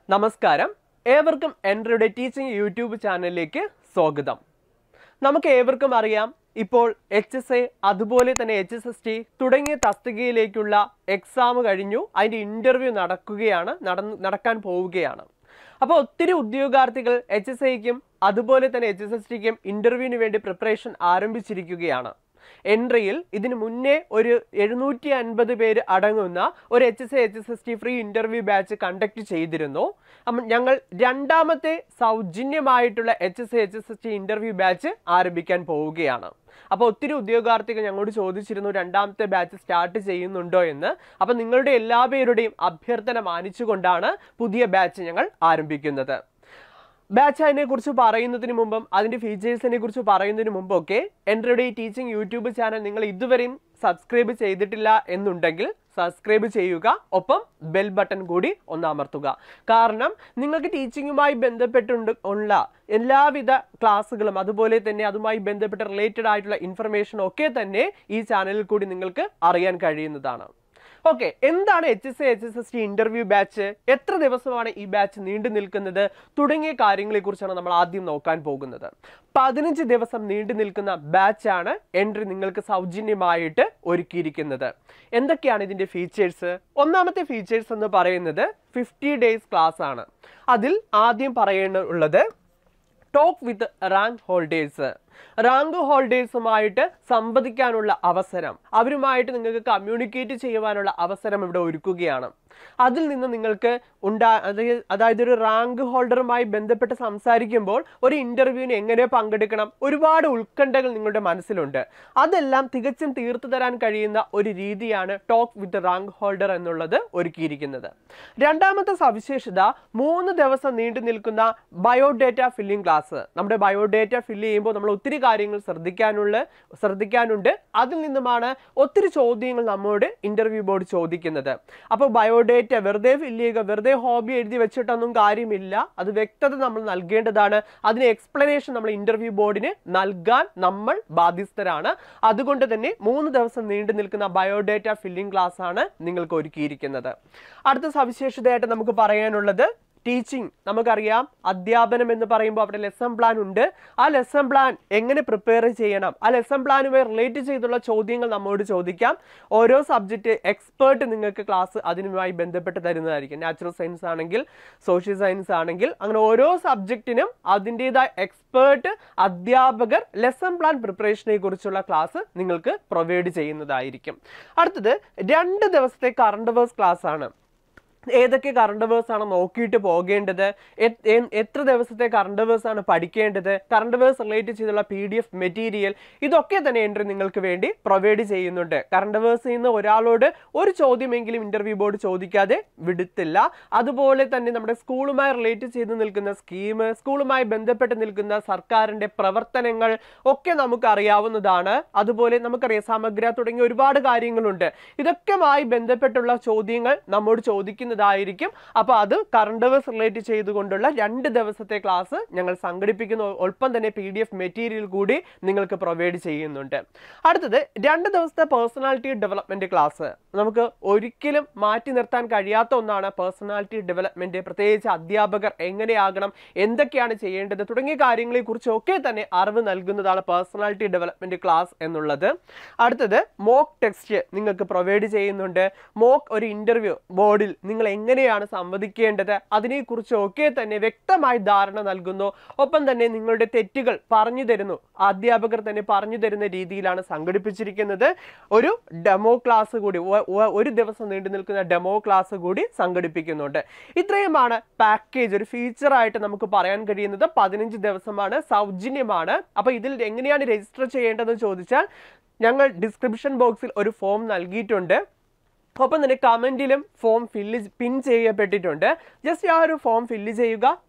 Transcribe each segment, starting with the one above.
നമസ്കാരം ഏവർക്കും എൻട്രിയുടെ teaching YouTube ചാനലിലേക്ക് സ്വാഗതം നമുക്ക് ഏവർക്കും അറിയാം ഇപ്പോൾ എച്ച് എസ് എ അതുപോലെ തന്നെ എച്ച് എസ് എസ് ടി തുടങ്ങിയ തസ്തികയിലേക്കുള്ള എക്സാം കഴിഞ്ഞു അതിൻ്റെ ഇൻ്റർവ്യൂ നടക്കുകയാണ് നടന്ന് നടക്കാൻ പോവുകയാണ് അപ്പോൾ ഒത്തിരി ഉദ്യോഗാർത്ഥികൾ എച്ച് എസ് ഐക്കും അതുപോലെ തന്നെ എച്ച് എസ് എസ് ടിക്കും ഇൻ്റർവ്യൂവിന് വേണ്ടി പ്രിപ്പറേഷൻ ആരംഭിച്ചിരിക്കുകയാണ് എൻട്രിയിൽ ഇതിന് മുന്നേ ഒരു എഴുന്നൂറ്റി അൻപത് പേര് അടങ്ങുന്ന ഒരു H S H S S T free interview batch conduct ചെയ്തിരുന്നു അപ്പം ഞങ്ങൾ രണ്ടാമത്തെ സൗജന്യമായിട്ടുള്ള H S H S S T interview batch ആരംഭിക്കാൻ പോവുകയാണ് അപ്പോൾ ഒത്തിരി ഉദ്യോഗാർത്ഥികൾ ഞങ്ങളോട് ചോദിച്ചിരുന്നു രണ്ടാമത്തെ ബാച്ച് സ്റ്റാർട്ട് ചെയ്യുന്നുണ്ടോ എന്ന് അപ്പം നിങ്ങളുടെ എല്ലാ പേരുടെയും അഭ്യർത്ഥന മാനിച്ചുകൊണ്ടാണ് പുതിയ ബാച്ച് ഞങ്ങൾ ആരംഭിക്കുന്നത് ബാച്ച് അതിനെ കുറിച്ച് പറയുന്നതിന് മുമ്പും അതിന്റെ ഫീച്ചേഴ്സിനെ കുറിച്ച് പറയുന്നതിന് മുമ്പൊക്കെ എൻ്റെ ഈ ടീച്ചിങ് യൂട്യൂബ് ചാനൽ നിങ്ങൾ ഇതുവരെയും സബ്സ്ക്രൈബ് ചെയ്തിട്ടില്ല എന്നുണ്ടെങ്കിൽ സബ്സ്ക്രൈബ് ചെയ്യുക ഒപ്പം ബെൽ ബട്ടൺ കൂടി ഒന്ന് അമർത്തുക കാരണം നിങ്ങൾക്ക് ടീച്ചിങ്ങുമായി ബന്ധപ്പെട്ടുണ്ട് ഉള്ള എല്ലാവിധ ക്ലാസ്സുകളും അതുപോലെ തന്നെ അതുമായി ബന്ധപ്പെട്ട റിലേറ്റഡ് ആയിട്ടുള്ള ഇൻഫർമേഷൻ ഒക്കെ തന്നെ ഈ ചാനലിൽ കൂടി നിങ്ങൾക്ക് അറിയാൻ കഴിയുന്നതാണ് ഓക്കെ എന്താണ് H S H S S T interview batch എത്ര ദിവസമാണ് ഈ ബാച്ച് നീണ്ടു നിൽക്കുന്നത് തുടങ്ങിയ കാര്യങ്ങളെ കുറിച്ചാണ് നമ്മൾ ആദ്യം നോക്കാൻ പോകുന്നത് പതിനഞ്ച് ദിവസം നീണ്ടു നിൽക്കുന്ന ബാച്ചാണ് എൻട്രി നിങ്ങൾക്ക് സൗജന്യമായിട്ട് ഒരുക്കിയിരിക്കുന്നത് എന്തൊക്കെയാണ് ഇതിന്റെ ഫീച്ചേഴ്സ് ഒന്നാമത്തെ ഫീച്ചേഴ്സ് എന്ന് പറയുന്നത് ഫിഫ്റ്റി ഡേയ്സ് ക്ലാസ് ആണ് അതിൽ ആദ്യം പറയേണ്ടുള്ളത് talk with rank holders rank ഹോൾഡേഴ്സുമായിട്ട് സംവദിക്കാനുള്ള അവസരം അവരുമായിട്ട് നിങ്ങൾക്ക് കമ്മ്യൂണിക്കേറ്റ് ചെയ്യുവാനുള്ള അവസരം ഇവിടെ ഒരുക്കുകയാണ് അതിൽ നിന്ന് നിങ്ങൾക്ക് ഉണ്ടാ അതായത് അതായത് ഒരു റാങ്ക് ഹോൾഡറുമായി ബന്ധപ്പെട്ട് സംസാരിക്കുമ്പോൾ ഒരു ഇന്റർവ്യൂവിന് എങ്ങനെ പങ്കെടുക്കണം ഒരുപാട് ഉത്കണ്ഠകൾ നിങ്ങളുടെ മനസ്സിലുണ്ട് അതെല്ലാം തികച്ചും തീർത്തു തരാൻ കഴിയുന്ന ഒരു രീതിയാണ് ടോക്ക് വിത്ത് റാങ്ക് ഹോൾഡർ എന്നുള്ളത് ഒരുക്കിയിരിക്കുന്നത് രണ്ടാമത്തെ സവിശേഷത മൂന്ന് ദിവസം നീണ്ടു നിൽക്കുന്ന ബയോഡേറ്റ ഫില്ലിംഗ് ക്ലാസ് നമ്മുടെ ബയോഡേറ്റ ഫില്ല് ചെയ്യുമ്പോൾ നമ്മൾ ഒത്തിരി കാര്യങ്ങൾ ശ്രദ്ധിക്കാനുള്ള ശ്രദ്ധിക്കാനുണ്ട് അതിൽ നിന്നുമാണ് ഒത്തിരി ചോദ്യങ്ങൾ നമ്മോട് ഇന്റർവ്യൂ ബോർഡ് ചോദിക്കുന്നത് അപ്പോൾ ബയോഡേറ്റ വെറുതെ ഫില്ല് ചെയ്യുക വെറുതെ ഹോബി എഴുതി വെച്ചിട്ടൊന്നും കാര്യമില്ല അത് വ്യക്തത നമ്മൾ നൽകേണ്ടതാണ് അതിന് എക്സ്പ്ലനേഷൻ നമ്മൾ ഇന്റർവ്യൂ ബോർഡിന് നൽകാൻ നമ്മൾ ബാധ്യസ്ഥരാണ് അതുകൊണ്ട് തന്നെ മൂന്ന് ദിവസം നീണ്ടു നിൽക്കുന്ന ബയോഡേറ്റ ഫില്ലിംഗ് ക്ലാസ് ആണ് നിങ്ങൾക്ക് ഒരുക്കിയിരിക്കുന്നത് അടുത്ത സവിശേഷതയായിട്ട് നമുക്ക് പറയാനുള്ളത് ടീച്ചിങ് നമുക്കറിയാം അധ്യാപനം എന്ന് പറയുമ്പോൾ അവിടെ ലെസൺ പ്ലാൻ ഉണ്ട് ആ ലെസൺ പ്ലാൻ എങ്ങനെ പ്രിപ്പയർ ചെയ്യണം ആ ലെസൺ പ്ലാനുമായി റിലേറ്റ് ചെയ്തുള്ള ചോദ്യങ്ങൾ നമ്മോട് ചോദിക്കാം ഓരോ സബ്ജക്റ്റ് എക്സ്പേർട്ട് നിങ്ങൾക്ക് ക്ലാസ് അതിനുമായി ബന്ധപ്പെട്ട് തരുന്നതായിരിക്കും നാച്ചുറൽ സയൻസ് ആണെങ്കിൽ സോഷ്യൽ സയൻസ് ആണെങ്കിൽ അങ്ങനെ ഓരോ സബ്ജക്റ്റിനും അതിൻ്റെതായ എക്സ്പേർട്ട് അധ്യാപകർ ലെസൺ പ്ലാൻ പ്രിപ്പറേഷനെ കുറിച്ചുള്ള ക്ലാസ് നിങ്ങൾക്ക് പ്രൊവൈഡ് ചെയ്യുന്നതായിരിക്കും അടുത്തത് രണ്ട് ദിവസത്തെ കറണ്ട് അവേഴ്സ് ക്ലാസ് ആണ് ഏതൊക്കെ കറണ്ട് അവേഴ്സ് ആണ് നോക്കിയിട്ട് പോകേണ്ടത് എ- എ- എത്ര ദിവസത്തെ കറണ്ട് അവേഴ്സ് ആണ് പഠിക്കേണ്ടത് കറണ്ട് അവേഴ്സ് റിലേറ്റ് ചെയ്തുള്ള പി ഡി എഫ് മെറ്റീരിയൽ ഇതൊക്കെ തന്നെ എൻട്രി നിങ്ങൾക്ക് വേണ്ടി പ്രൊവൈഡ് ചെയ്യുന്നുണ്ട് കറണ്ട് അവേഴ്സിൽ നിന്ന് ഒരാളോട് ഒരു ചോദ്യമെങ്കിലും ഇന്റർവ്യൂ ബോർഡ് ചോദിക്കാതെ വിടുത്തില്ല അതുപോലെ തന്നെ നമ്മുടെ സ്കൂളുമായി റിലേറ്റ് ചെയ്ത് നിൽക്കുന്ന സ്കീം സ്കൂളുമായി ബന്ധപ്പെട്ട് നിൽക്കുന്ന സർക്കാരിന്റെ പ്രവർത്തനങ്ങൾ ഒക്കെ നമുക്ക് അറിയാവുന്നതാണ് അതുപോലെ നമുക്കറിയാം സമഗ്ര തുടങ്ങിയ ഒരുപാട് കാര്യങ്ങളുണ്ട് ഇതൊക്കെയുമായി ബന്ധപ്പെട്ടുള്ള ചോദ്യങ്ങൾ നമ്മോട് ചോദിക്കുന്നതായിരിക്കും അപ്പോൾ അത് കറണ്ട് അവേഴ്സ് റിലേറ്റ് ചെയ്തുകൊണ്ടുള്ള രണ്ട് ദിവസത്തെ ക്ലാസ് ഞങ്ങൾ സംഘടിപ്പിക്കുന്ന ഒപ്പം തന്നെ പി ഡി എഫ് മെറ്റീരിയൽ കൂടി നിങ്ങൾക്ക് പ്രൊവൈഡ് ചെയ്യുന്നുണ്ട് അടുത്തത് രണ്ട് ദിവസത്തെ പേഴ്സണാലിറ്റി ഡെവലപ്മെന്റ് ക്ലാസ് നമുക്ക് ഒരിക്കലും മാറ്റി നിർത്താൻ കഴിയാത്ത ഒന്നാണ് പേഴ്സണാലിറ്റി ഡെവലപ്മെന്റ് പ്രത്യേകിച്ച് അധ്യാപകർ എങ്ങനെയാകണം എന്തൊക്കെയാണ് ചെയ്യേണ്ടത് തുടങ്ങിയ കാര്യങ്ങളെ കുറിച്ചൊക്കെ തന്നെ അറിവ് നൽകുന്നതാണ് പേഴ്സണാലിറ്റി ഡെവലപ്മെന്റ് ക്ലാസ് എന്നുള്ളത് അടുത്തത് മോക്ക് ടെക്സ്റ്റ് നിങ്ങൾക്ക് പ്രൊവൈഡ് ചെയ്യുന്നുണ്ട് മോക്ക് ഒരു ഇന്റർവ്യൂ ബോർഡിൽ നിങ്ങൾ എങ്ങനെയാണ് സംവദിക്കേണ്ടത് അതിനെക്കുറിച്ചൊക്കെ തന്നെ വ്യക്തമായി ധാരണ നൽകുന്നു ഒപ്പം തന്നെ നിങ്ങളുടെ തെറ്റുകൾ പറഞ്ഞു തരുന്നു അധ്യാപകർ തന്നെ പറഞ്ഞു തരുന്ന രീതിയിലാണ് സംഘടിപ്പിച്ചിരിക്കുന്നത് ഒരു ഡെമോ ക്ലാസ് കൂടി ഒ- ഒ- ഒരു ദിവസം നീണ്ടു നിൽക്കുന്ന ഡെമോ ക്ലാസ് കൂടി സംഘടിപ്പിക്കുന്നുണ്ട് ഇത്രയുമാണ് പാക്കേജ് ഒരു ഫീച്ചറായിട്ട് നമുക്ക് പറയാൻ കഴിയുന്നത് പതിനഞ്ച് ദിവസമാണ് സൗജന്യമാണ് അപ്പോൾ ഇതിൽ എങ്ങനെയാണ് രജിസ്റ്റർ ചെയ്യേണ്ടതെന്ന് ചോദിച്ചാൽ ഞങ്ങൾ ഡിസ്ക്രിപ്ഷൻ ബോക്സിൽ ഒരു ഫോം നൽകിയിട്ടുണ്ട് ഒപ്പം തന്നെ കമന്റിലും ഫോം ഫില്ല് പിൻ ചെയ്യപ്പെട്ടിട്ടുണ്ട് ജസ്റ്റ് ആ ഒരു ഫോം ഫില്ല് ചെയ്യുക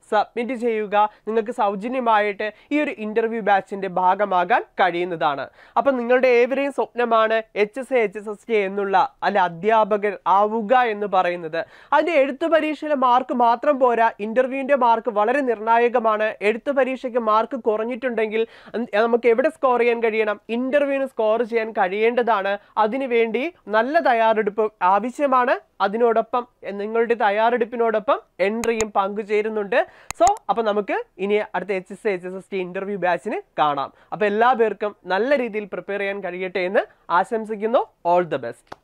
സബ്മിറ്റ് ചെയ്യുക നിങ്ങൾക്ക് സൗജന്യമായിട്ട് ഈ ഒരു ഇന്റർവ്യൂ ബാച്ചിന്റെ ഭാഗമാകാൻ കഴിയുന്നതാണ് അപ്പം നിങ്ങളുടെ ഏവരെയും സ്വപ്നമാണ് H S A H S S T എന്നുള്ള അല്ല അധ്യാപകർ ആവുക എന്ന് പറയുന്നത് അതിന്റെ എഴുത്തു പരീക്ഷയിലെ മാർക്ക് മാത്രം പോരാ ഇന്റർവ്യൂവിന്റെ മാർക്ക് വളരെ നിർണായകമാണ് എഴുത്തു പരീക്ഷയ്ക്ക് മാർക്ക് കുറഞ്ഞിട്ടുണ്ടെങ്കിൽ ഉം, നമുക്ക് എവിടെ സ്കോർ ചെയ്യാൻ കഴിയണം ഇന്റർവ്യൂവിന് സ്കോർ ചെയ്യാൻ കഴിയേണ്ടതാണ് അതിനുവേണ്ടി നല്ല തയ്യാറെടുപ്പ് ആവശ്യമാണ് അതിനോടൊപ്പം എ, നിങ്ങളുടെ തയ്യാറെടുപ്പിനോടൊപ്പം എൻട്രിയും പങ്കുചേരുന്നുണ്ട് സോ അപ്പൊ നമുക്ക് ഇനി അടുത്ത H S H S S T interview ബാച്ചിന് കാണാം അപ്പൊ എല്ലാ പേർക്കും നല്ല രീതിയിൽ പ്രിപ്പയർ ചെയ്യാൻ കഴിയട്ടെ എന്ന് ആശംസിക്കുന്നു ഓൾ ദ ബെസ്റ്റ്